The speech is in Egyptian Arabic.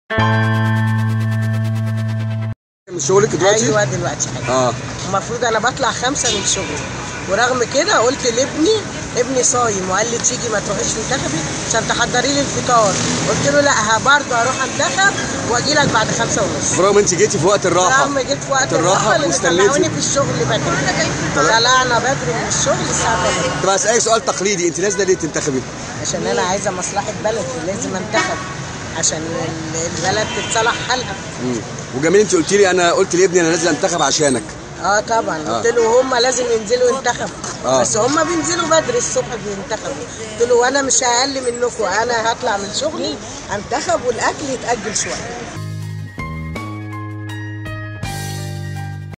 من شغلك دلوقتي؟ ايوه دلوقتي حاجه اه المفروض انا بطلع خمسة من شغلي ورغم كده قلت لابني ابني صايم وقال لي تيجي ما تروحيش تنتخبي عشان تحضري لي الفطار قلت له لا برضه هروح انتخب واجي لك بعد خمسة ونص برغم انت جيتي في وقت الراحه رغم جيت في وقت الراحة الراحه لان واستنيتي. طلعوني في الشغل بدري طلعنا بدري من الشغل الساعه 8 طب اسالك سؤال تقليدي انت نازله ليه تنتخبي؟ عشان انا عايزه مصلحه بلدي لازم انتخب عشان ال- البلد تتصلح حالها مم. وجميل انت قلت لي انا قلت لابني انا نازله انتخب عشانك اه طبعا آه. قلت له هم لازم ينزلوا ينتخبوا آه. بس هم بينزلوا بدري الصبح بينتخبوا قلت له وانا مش اقل منكم انا هطلع من شغلي انتخب والاكل يتاجل شويه